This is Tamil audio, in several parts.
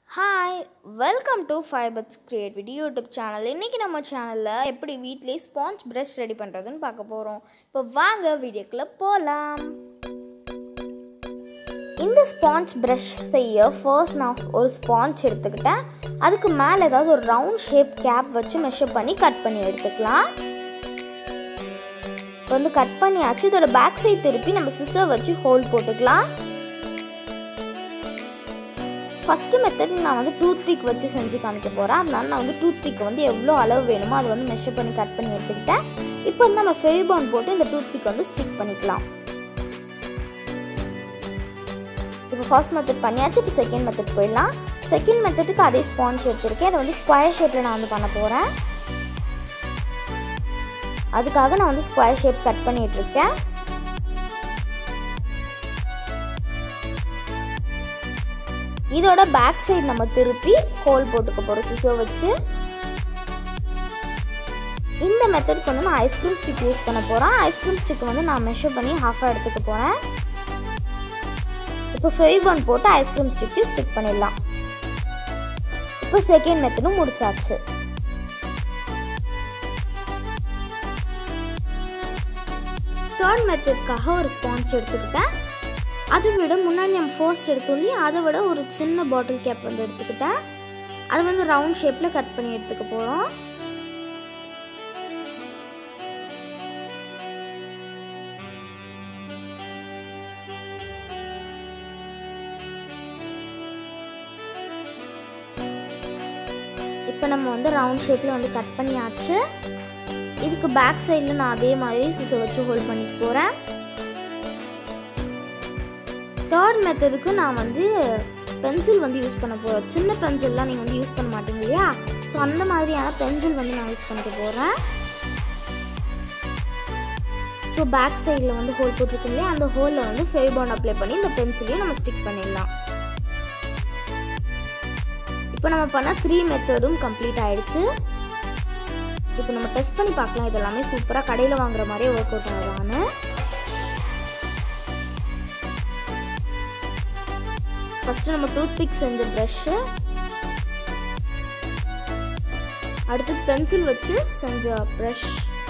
hi welcome to fibres creativity YouTube channel இன்றைக்கி நம்ம சேனலில் எப்படி வீட்டிலேயே ஸ்பாஞ்ச் ப்ரஷ் ரெடி பண்ணுறதுன்னு பார்க்க போகிறோம் இப்போ வாங்க வீடியோக்குள்ளே போகலாம் இந்த ஸ்பாஞ்ச் ப்ரஷ் செய்ய ஃபர்ஸ்ட் நான் ஒரு ஸ்பாஞ்ச் எடுத்துக்கிட்டேன் அதுக்கு மேலே ஏதாவது ஒரு ரவுண்ட் ஷேப் கேப் வச்சு மெஷர் பண்ணி கட் பண்ணி எடுத்துக்கலாம் இப்போ வந்து கட் பண்ணியாச்சு இதோட பேக் சைடு திருப்பி நம்ம சிசர் வச்சு ஹோல் போட்டுக்கலாம் ஃபஸ்ட்டு மெத்தட் நான் வந்து டூத் பிக் வச்சு செஞ்சு காமிக்க போகிறேன் அதனால நான் வந்து டூத் பிக் வந்து எவ்வளோ அளவு வேணுமோ அதை வந்து மெஷர் பண்ணி கட் பண்ணி எடுத்துக்கிட்டேன் இப்போ வந்து நம்ம ஃபெவிபான் போட்டு இந்த டூத் பிக் வந்து ஸ்டிக் பண்ணிக்கலாம் இப்போ ஃபர்ஸ்ட் மெத்தட் பண்ணியாச்சு இப்போ செகண்ட் மெத்தட் போயிடலாம் செகண்ட் மெத்தடுக்கு அதே ஸ்பான்ச் எடுத்திருக்கேன் அதை வந்து ஸ்கொயர் ஷேப்பில் நான் வந்து பண்ண போகிறேன் அதுக்காக நான் வந்து ஸ்கொயர் ஷேப் கட் பண்ணிட்டு இருக்கேன் இதோட பேக் சைடு நம்ம திருப்பி ஹோல் போட்டுக்க போகிறோம் சிசோ வச்சு இந்த மெத்தடுக்கு வந்து நான் ஐஸ்கிரீம் ஸ்டிக் யூஸ் பண்ண போகிறேன் ஐஸ்கிரீம் ஸ்டிக் வந்து நான் மெஷர் பண்ணி ஹாஃபாக எடுத்துக்க போகிறேன் இப்போ ஃபெவிபான் போட்டு ஐஸ்கிரீம் ஸ்டிக்கு ஸ்டிக் பண்ணிடலாம் இப்போ செகண்ட் மெத்தடும் முடிச்சாச்சு தேர்ட் மெத்தட்காக ஒரு ஸ்பான்ச் எடுத்துக்கிட்டேன் அதை விட முன்னாடி நம்ம ஃபர்ஸ்ட் எடுத்தோம் இல்லையா அதை விட ஒரு சின்ன பாட்டில் கேப் வந்து எடுத்துக்கிட்டேன் அது வந்து ரவுண்ட் ஷேப்பில் கட் பண்ணி எடுத்துக்க போகிறோம் இப்போ நம்ம வந்து ரவுண்ட் ஷேப்பில் வந்து கட் பண்ணியாச்சு இதுக்கு பேக் சைடில் நான் அதே மாதிரி சிசை வச்சு ஹோல்ட் பண்ணிட்டு போகிறேன் தேர்ட் மெத்தடுக்கு நான் வந்து பென்சில் வந்து யூஸ் பண்ண போகிறேன் சின்ன பென்சில்லாம் நீங்கள் வந்து யூஸ் பண்ண மாட்டீங்க இல்லையா ஸோ அந்த மாதிரியான பென்சில் வந்து நான் யூஸ் பண்ணிக்க போகிறேன் ஸோ பேக் சைடில் வந்து ஹோல் போட்டிருக்கோம் இல்லையா அந்த ஹோலில் வந்து ஃபெவிபாண்ட் அப்ளை பண்ணி இந்த பென்சிலையும் நம்ம ஸ்டிக் பண்ணிடலாம் இப்போ நம்ம பண்ண த்ரீ மெத்தடும் கம்ப்ளீட் ஆயிடுச்சு இப்போ நம்ம டெஸ்ட் பண்ணி பார்க்கலாம் இது எல்லாமே சூப்பராக கடையில் வாங்குற மாதிரியே ஒர்க் அவுட் ஆகுதான்னு ஃபஸ்ட்டு நம்ம டூத் பிக் செஞ்ச ப்ரஷ்ஷு அடுத்து பென்சில் வச்சு செஞ்ச ப்ரஷ்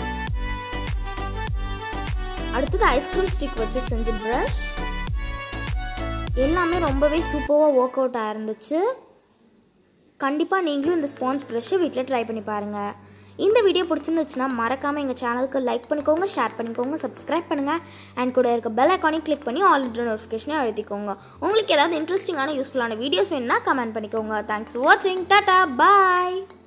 அடுத்தது ஐஸ்கிரீம் ஸ்டிக் வச்சு செஞ்ச ப்ரஷ் எல்லாமே ரொம்பவே சூப்பராக ஒர்க் அவுட் ஆயிருந்துச்சு கண்டிப்பாக நீங்களும் இந்த ஸ்பாஞ்ச் ப்ரஷ்ஷை வீட்டில் ட்ரை பண்ணி பாருங்கள் இந்த வீடியோ பிடிச்சிருந்துச்சுன்னா மறக்காமல் எங்கள் சேனலுக்கு லைக் பண்ணிக்கோங்க ஷேர் பண்ணிக்கோங்க சப்ஸ்கிரைப் பண்ணுங்கள் அண்ட் கூட இருக்க பெல் ஐக்கானையும் கிளிக் பண்ணி ஆல் நோட்டிஃபிகேஷனே அழுத்திக்கோங்க உங்களுக்கு ஏதாவது இன்ட்ரெஸ்டிங்கான யூஸ்ஃபுல்லான வீடியோஸ் வேணும்னா கமெண்ட் பண்ணிக்கோங்க தேங்க்ஸ் ஃபார் வாட்சிங் டாட்டா பாய்